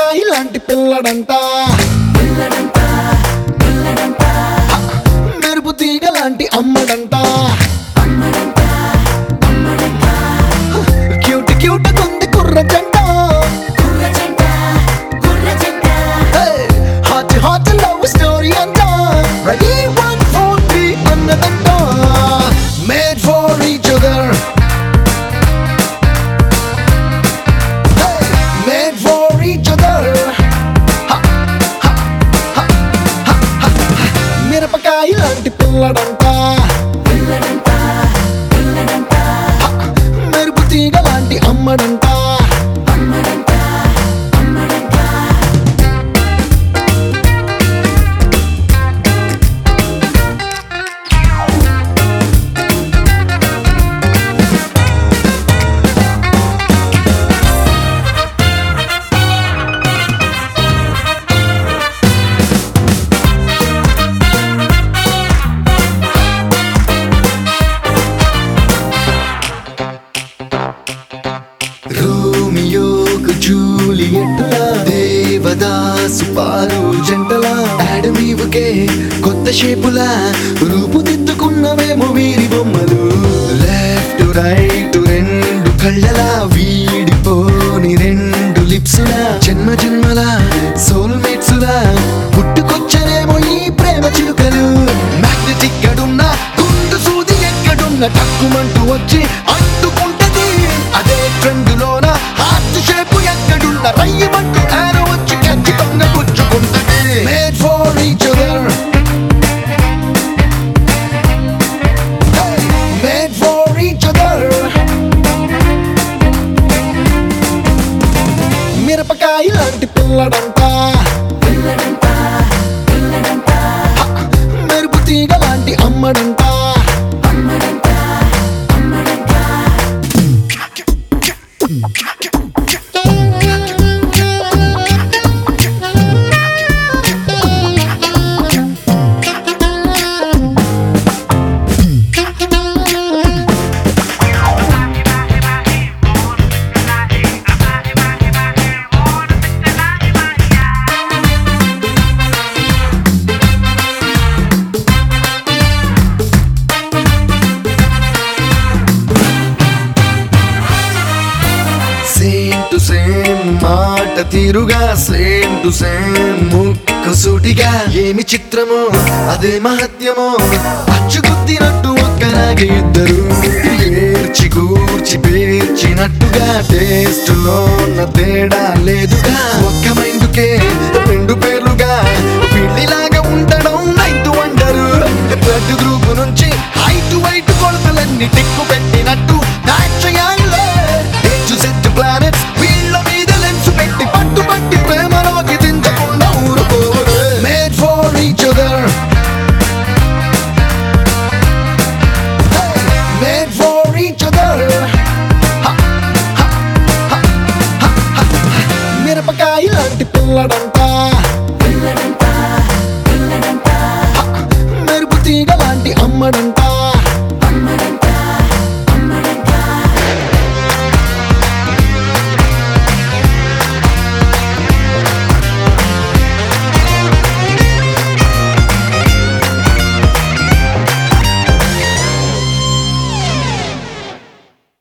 మిరపకాయ లాంటి పిల్లడంట మెరుపు తీగ లాంటి అమ్మడంట క్యూట్ క్యూట్ కొంది కుర్ర జంట హాట్ హాట్ లవ్ స్టోరీ అంట రెడీ వన్ ఫోర్ త్రీ అన్నదంట made for each other made for each other మిరపకాయ లాంటి పిల్లడంట మెరుపు తీగ లాంటి అమ్మడంట రోమియోకు జూలియట్టులా దేవదాసు పారు జంటలా అడవివుకే కొత్త షేపులా రూపుదిద్దుకున్నవేమో వీరి బొమ్మలు లెఫ్ట్ రైట్ రెండు కళ్ళలా వీడిపోని రెండు లిప్సులా జన్మ జన్మల సోల్మేట్సులా పుట్టుకొచ్చరేమో ఈ ప్రేమ చిలుకలు మ్యాగ్నెటిక్ గడున్న గుండు సూది ఎక్కడున్న టక్కుమంటూ వచ్చి అంటుకుంటది అదే ట్రెండులోన హార్ట్ షేప్ ఎక్కడున్న రయ్యమంటూ ఆరో వచ్చి ఖచ్చితంగా పుచ్చుకుంటది made for each other made for each other మిరపకాయ లాంటి పిల్లడంట మెరుపు తీగ లాంటి అమ్మడంట సేమ్ టు సేమ్ మాట తీరుగా సేమ్ టు సేమ్ ముక్కు సూటిగా ఏమి చిత్రమో అదే మహత్యమో అచ్చుగుద్దినట్టు ఒక్కలాగే ఇద్దరు ఏర్చి కూర్చి పేర్చినట్టుగా టేస్ట్ లో ఉన్న తేడా లేదుగా ఒక్క మైందుకే రెండు పేర్లుగా పిల్లిలాగా ఉండడం నైట్ వండరు బ్లడ్ గ్రూప్ నుంచి హైట్ వైట్ కొలతలన్నీ టిక్కు పెట్టినట్టు నాట్యాలే హెచ్చు సెట్ ప్లానెట్స్ వీళ్ళ మీద లెన్స్ పెట్టి పట్టుబట్టి ప్రేమలోకి దించకుండా ఊరుకోరు made for each other made for each other మిరపకాయ లాంటి పిల్లడంట మెరుపు తీగ లాంటి